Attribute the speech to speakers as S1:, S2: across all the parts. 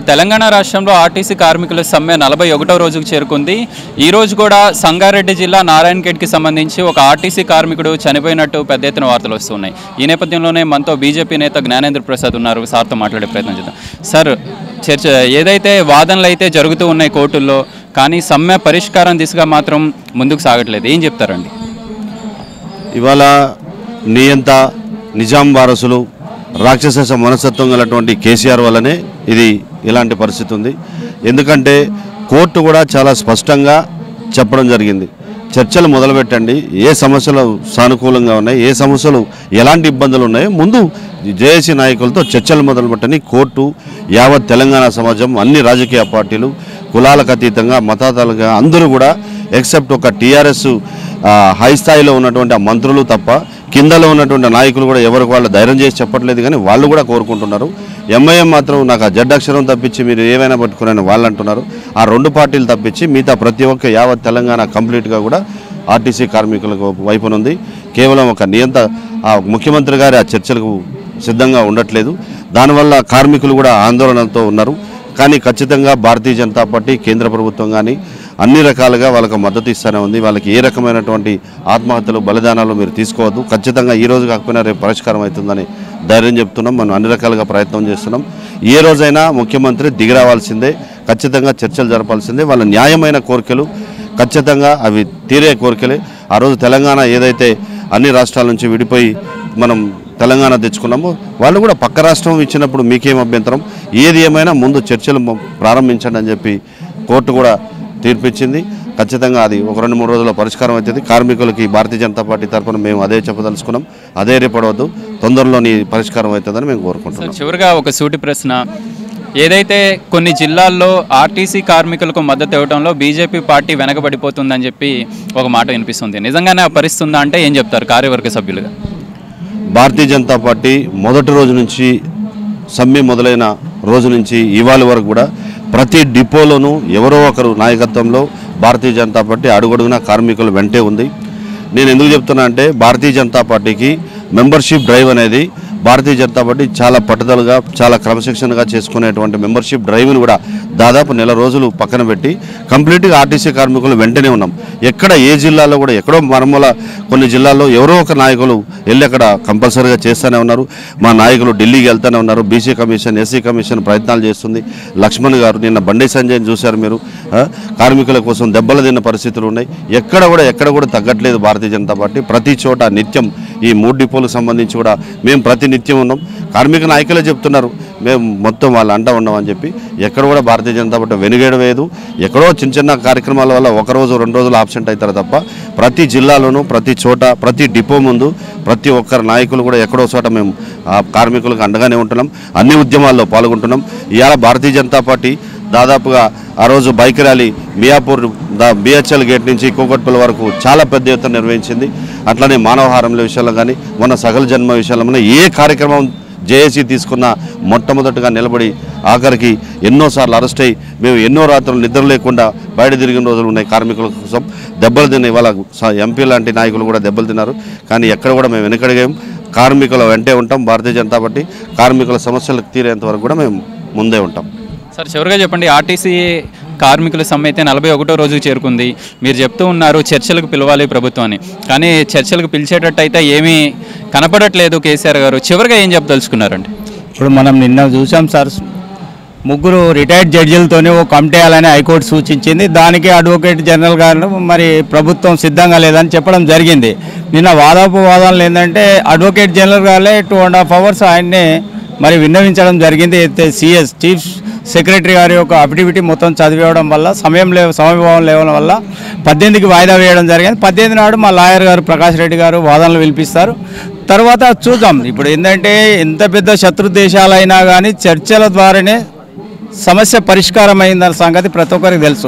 S1: తెలంగాణ రాష్ట్రంలో ఆర్టీసీ కార్మికుల సమ్మె నలభై ఒకటో రోజుకు చేరుకుంది ఈ రోజు కూడా సంగారెడ్డి జిల్లా నారాయణఖేడ్కి సంబంధించి ఒక ఆర్టీసీ కార్మికుడు చనిపోయినట్టు పెద్ద ఎత్తున వార్తలు వస్తున్నాయి ఈ నేపథ్యంలోనే మనతో బీజేపీ నేత జ్ఞానేంద్ర ప్రసాద్ ఉన్నారు సార్తో మాట్లాడే ప్రయత్నం చేద్దాం సార్ చర్చ ఏదైతే వాదనలు అయితే జరుగుతూ ఉన్నాయి కోర్టుల్లో కానీ సమ్మె పరిష్కారం దిశగా మాత్రం ముందుకు సాగట్లేదు ఏం చెప్తారండి
S2: ఇవాళ నియంత నిజాం వారసులు రాక్షస మనస్తత్వం గలటువంటి కేసీఆర్ వల్లనే ఇది ఇలాంటి పరిస్థితి ఉంది ఎందుకంటే కోర్టు కూడా చాలా స్పష్టంగా చెప్పడం జరిగింది చర్చలు మొదలుపెట్టండి ఏ సమస్యలు సానుకూలంగా ఉన్నాయి ఏ సమస్యలు ఎలాంటి ఇబ్బందులు ఉన్నాయో ముందు జేఏసీ నాయకులతో చర్చలు మొదలుపెట్టని కోర్టు యావత్ తెలంగాణ సమాజం అన్ని రాజకీయ పార్టీలు కులాలకు అతీతంగా మతాతాలుగా అందరూ కూడా ఎక్సెప్ట్ ఒక టీఆర్ఎస్ హై స్థాయిలో ఉన్నటువంటి ఆ మంత్రులు తప్ప కిందలో ఉన్నటువంటి నాయకులు కూడా ఎవరికి వాళ్ళు ధైర్యం చేసి చెప్పట్లేదు కానీ వాళ్ళు కూడా కోరుకుంటున్నారు ఎంఐఎం మాత్రం నాకు ఆ జడ్ అక్షరం తప్పించి మీరు ఏమైనా పట్టుకున్నారని వాళ్ళు అంటున్నారు ఆ రెండు పార్టీలు తప్పించి మిగతా ప్రతి ఒక్క యావత్ తెలంగాణ కంప్లీట్గా కూడా ఆర్టీసీ కార్మికులకు వైపునుంది కేవలం ఒక నియంత ఆ ముఖ్యమంత్రి గారి ఆ చర్చలకు సిద్ధంగా ఉండట్లేదు దానివల్ల కార్మికులు కూడా ఆందోళనతో ఉన్నారు కానీ ఖచ్చితంగా భారతీయ జనతా పార్టీ కేంద్ర ప్రభుత్వం కానీ అన్ని రకాలుగా వాళ్ళకి మద్దతు ఇస్తూనే ఉంది వాళ్ళకి ఏ రకమైనటువంటి ఆత్మహత్యలు బలిదానాలు మీరు తీసుకోవద్దు ఖచ్చితంగా ఈ రోజు కాకపోయినా రేపు పరిష్కారం అవుతుందని ధైర్యం చెప్తున్నాం మనం అన్ని రకాలుగా ప్రయత్నం చేస్తున్నాం ఏ రోజైనా ముఖ్యమంత్రి దిగిరావాల్సిందే ఖచ్చితంగా చర్చలు జరపాల్సిందే వాళ్ళ న్యాయమైన కోరికలు ఖచ్చితంగా అవి తీరే కోరికలే ఆ రోజు తెలంగాణ ఏదైతే అన్ని రాష్ట్రాల నుంచి విడిపోయి మనం తెలంగాణ తెచ్చుకున్నాము వాళ్ళు కూడా పక్క రాష్ట్రం ఇచ్చినప్పుడు మీకేం అభ్యంతరం ఏది ఏమైనా ముందు చర్చలు మొ- ప్రారంభించండి అని చెప్పి కోర్టు కూడా తీర్పిచ్చింది ఖచ్చితంగా అది ఒక రెండు మూడు రోజుల్లో పరిష్కారం అవుతుంది కార్మికులకి భారతీయ జనతా పార్టీ తరఫున మేము అదే చెప్పదలుచుకున్నాం అదే రేపడవద్దు తొందరలోని పరిష్కారం అవుతుందని మేము కోరుకుంటున్నాం
S1: సార్ చివరిగా ఒక సూటి ప్రశ్న ఏదైతే కొన్ని జిల్లాల్లో ఆర్టీసీ కార్మికులకు మద్దతు ఇవ్వడంలో బీజేపీ పార్టీ వెనకబడిపోతుందని చెప్పి ఒక మాట వినిపిస్తుంది నిజంగానే ఆ పరిస్థితి ఉందా అంటే ఏం చెప్తారు కార్యవర్గ సభ్యులుగా
S2: భారతీయ జనతా పార్టీ మొదటి రోజు నుంచి సమ్మె మొదలైన రోజు నుంచి ఇవాళ వరకు కూడా ప్రతి డిపోలోనూ ఎవరో ఒకరు నాయకత్వంలో భారతీయ జనతా పార్టీ అడుగడుగున కార్మికులు వెంటే ఉంది నేను ఎందుకు చెప్తున్నా అంటే భారతీయ జనతా పార్టీకి మెంబర్షిప్ డ్రైవ్ అనేది భారతీయ జనతా పార్టీ చాలా పట్టుదలగా చాలా క్రమశిక్షణగా చేసుకునేటువంటి మెంబర్షిప్ డ్రైవ్ని కూడా దాదాపు నెల రోజులు పక్కన పెట్టి కంప్లీట్గా ఆర్టీసీ కార్మికులు వెంటనే ఉన్నాం ఎక్కడ ఏ జిల్లాలో కూడా ఎక్కడో మరమల కొన్ని జిల్లాల్లో ఎవరో ఒక నాయకులు వెళ్ళి అక్కడ కంపల్సరీగా చేస్తూనే ఉన్నారు మా నాయకులు ఢిల్లీకి వెళ్తూనే ఉన్నారు బీసీ కమిషన్ ఎస్సీ కమిషన్ ప్రయత్నాలు చేస్తుంది లక్ష్మణ్ గారు నిన్న బండి సంజయ్ని చూశారు మీరు ఆ, కార్మికుల కోసం దెబ్బలు తిన్న పరిస్థితులు ఉన్నాయి ఎక్కడ కూడా ఎక్కడ కూడా తగ్గట్లేదు భారతీయ జనతా పార్టీ ప్రతి చోట నిత్యం ఈ మూడు డిపోలకు సంబంధించి కూడా మేము ప్రతి నిత్యం ఉన్నాం కార్మిక నాయకులే చెప్తున్నారు మేము మొత్తం వాళ్ళు అంటా ఉన్నాం అని చెప్పి ఎక్కడ కూడా భారతీయ జనతా పార్టీ వెనుగేయడం లేదు ఎక్కడో చిన్న చిన్న కార్యక్రమాల వల్ల ఒక రోజు రెండు రోజులు ఆబ్సెంట్ అవుతారు తప్ప ప్రతి జిల్లాలోనూ ప్రతి చోట ప్రతి డిపో ముందు ప్రతి ఒక్కరి నాయకులు కూడా ఎక్కడో చోట మేము ఆ కార్మికులకు అండగానే ఉంటున్నాం అన్ని ఉద్యమాల్లో పాల్గొంటున్నాం ఇవాళ భారతీయ జనతా పార్టీ దాదాపుగా ఆ రోజు బైక్ ర్యాలీ మియాపూర్ దా బిహెచ్ఎల్ గేట్ నుంచి కోకట్పల్లి వరకు చాలా పెద్ద ఎత్తున నిర్వహించింది అట్లనే మానవహారంల విషయంలో కానీ మొన్న సగల జన్మ విషయంలో కానీ ఏ కార్యక్రమం జేఏసీ తీసుకున్న మొట్టమొదటిగా నిలబడి ఆఖరికి ఎన్నోసార్లు అరెస్ట్ అయ్యి మేము ఎన్నో రాత్రులు నిద్ర లేకుండా బయట తిరిగిన రోజులు ఉన్నాయి కార్మికుల కోసం దెబ్బలు తిన్న ఇవాళ స- ఎంపీ లాంటి నాయకులు కూడా దెబ్బలు తిన్నారు కానీ ఎక్కడ కూడా మేము వెనకడిగాం కార్మికుల వెంటే ఉంటాం భారతీయ జనతా పార్టీ కార్మికుల సమస్యలకు తీరేంత వరకు కూడా మేము ముందే ఉంటాం
S1: సార్ చివరిగా చెప్పండి ఆర్టీసీ కార్మికుల సమ్మె అయితే నలభై ఒకటో రోజుకు చేరుకుంది మీరు చెప్తూ ఉన్నారు చర్చలకు పిలవాలి ప్రభుత్వాన్ని కానీ చర్చలకు పిలిచేటట్టు అయితే ఏమీ కనపడట్లేదు కేసీఆర్ గారు చివరిగా ఏం చెప్పదలుచుకున్నారండి
S3: ఇప్పుడు మనం నిన్న చూసాం సార్ ముగ్గురు రిటైర్డ్ జడ్జిలతోనే ఓ కమిటీ వేయాలని హైకోర్టు సూచించింది దానికి అడ్వకేట్ జనరల్ గారు మరి ప్రభుత్వం సిద్ధంగా లేదని చెప్పడం జరిగింది నిన్న వాదాపవాదాలు ఏంటంటే అడ్వకేట్ జనరల్ గారే టూ అండ్ హాఫ్ అవర్స్ ఆయన్ని మరి విన్నవించడం జరిగింది అయితే సిఎస్ చీఫ్ సెక్రటరీ గారి యొక్క అఫిడవిటీ మొత్తం చదివేయడం వల్ల సమయం లే సమయభావం లేవడం వల్ల పద్దెనిమిదికి వాయిదా వేయడం జరిగింది పద్దెనిమిది నాడు మా లాయర్ గారు ప్రకాష్ రెడ్డి గారు వాదనలు వినిపిస్తారు తర్వాత చూద్దాం ఇప్పుడు ఏంటంటే ఎంత పెద్ద శత్రు దేశాలైనా కానీ చర్చల ద్వారానే సమస్య పరిష్కారం అయిందన్న సంగతి ప్రతి ఒక్కరికి తెలుసు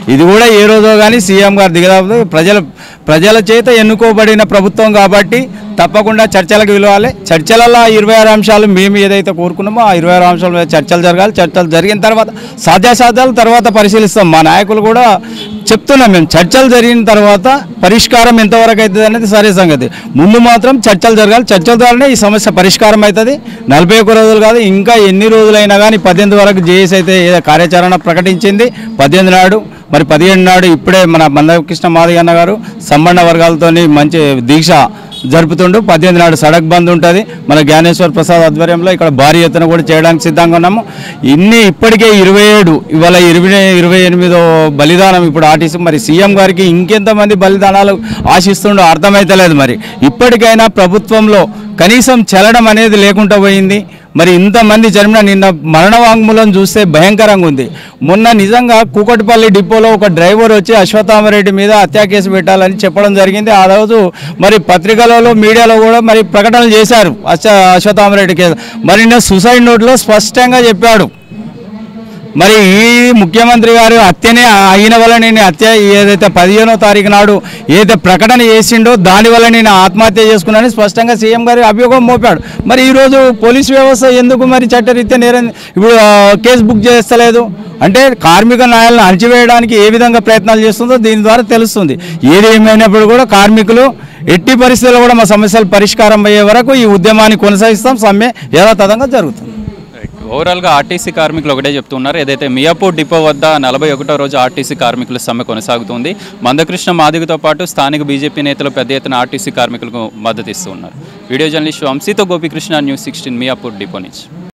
S3: ఇది కూడా ఏ రోజో కానీ సీఎం గారు దిగదాపు ప్రజల ప్రజల చేత ఎన్నుకోబడిన ప్రభుత్వం కాబట్టి తప్పకుండా చర్చలకు విలువాలి చర్చలలో ఆ ఇరవై ఆరు అంశాలు మేము ఏదైతే కోరుకున్నామో ఆ ఇరవై ఆరు అంశాల మీద చర్చలు జరగాలి చర్చలు జరిగిన తర్వాత సాధ్యాసాధ్యాలు తర్వాత పరిశీలిస్తాం మా నాయకులు కూడా చెప్తున్నాం మేము చర్చలు జరిగిన తర్వాత పరిష్కారం ఎంతవరకు అవుతుంది అనేది సరే సంగతి ముందు మాత్రం చర్చలు జరగాలి చర్చల ద్వారానే ఈ సమస్య పరిష్కారం అవుతుంది నలభై ఒక్క రోజులు కాదు ఇంకా ఎన్ని రోజులైనా కానీ పద్దెనిమిది వరకు జేఏసీ అయితే ఏదో కార్యాచరణ ప్రకటించింది పద్దెనిమిది నాడు మరి పదిహేడు నాడు ఇప్పుడే మన మందకృష్ణ మాదిగ అన్న గారు సంబంధ వర్గాలతోని మంచి దీక్ష జరుపుతుండు పద్దెనిమిది నాడు సడక్ బంద్ ఉంటుంది మన జ్ఞానేశ్వర్ ప్రసాద్ ఆధ్వర్యంలో ఇక్కడ భారీ ఎత్తున కూడా చేయడానికి సిద్ధంగా ఉన్నాము ఇన్ని ఇప్పటికే ఇరవై ఏడు ఇవాళ ఇరవై ఇరవై ఎనిమిదో బలిదానం ఇప్పుడు ఆర్టీసీ మరి సీఎం గారికి ఇంకెంతమంది బలిదానాలు ఆశిస్తుండో అర్థమైతలేదు మరి ఇప్పటికైనా ప్రభుత్వంలో కనీసం చెల్లడం అనేది లేకుండా పోయింది మరి ఇంతమంది చనిపోయిన నిన్న మరణ వాంగ్మూలం చూస్తే భయంకరంగా ఉంది మొన్న నిజంగా కూకట్పల్లి డిపోలో ఒక డ్రైవర్ వచ్చి అశ్వత్థామరెడ్డి మీద హత్యా కేసు పెట్టాలని చెప్పడం జరిగింది ఆ రోజు మరి పత్రికలలో మీడియాలో కూడా మరి ప్రకటనలు చేశారు అశ్వ అశ్వత్థామరెడ్డి కేసు మరి నిన్న సూసైడ్ నోట్లో స్పష్టంగా చెప్పాడు మరి ఈ ముఖ్యమంత్రి గారు హత్యనే అయిన వల్ల నేను హత్య ఏదైతే పదిహేనో తారీఖు నాడు ఏదైతే ప్రకటన చేసిండో దాని వల్ల నేను ఆత్మహత్య చేసుకున్నానని స్పష్టంగా సీఎం గారు అభియోగం మోపాడు మరి ఈరోజు పోలీస్ వ్యవస్థ ఎందుకు మరి చట్టరీత్యా నేరం ఇప్పుడు ఆ, కేసు బుక్ చేస్తలేదు అంటే కార్మిక న్యాయాలను అణచివేయడానికి ఏ విధంగా ప్రయత్నాలు చేస్తుందో దీని ద్వారా తెలుస్తుంది ఏది ఏమైనప్పుడు కూడా కార్మికులు ఎట్టి పరిస్థితుల్లో కూడా మా సమస్యలు పరిష్కారం అయ్యే వరకు ఈ ఉద్యమాన్ని కొనసాగిస్తాం సమ్మె యథాతథంగా జరుగుతుంది
S1: ఓవరాల్గా ఆర్టీసీ కార్మికులు ఒకటే చెప్తున్నారు ఏదైతే మియాపూర్ డిపో వద్ద నలభై ఒకటో రోజు ఆర్టీసీ కార్మికుల సమ్మె కొనసాగుతుంది మందకృష్ణ మాదిగతో పాటు స్థానిక బీజేపీ నేతలు పెద్ద ఎత్తున ఆర్టీసీ కార్మికులకు మద్దతు ఇస్తూ ఉన్నారు వీడియో జర్నలిస్ట్ వంశీతో Gopikrishna news sixteen Miyapur depot నుంచి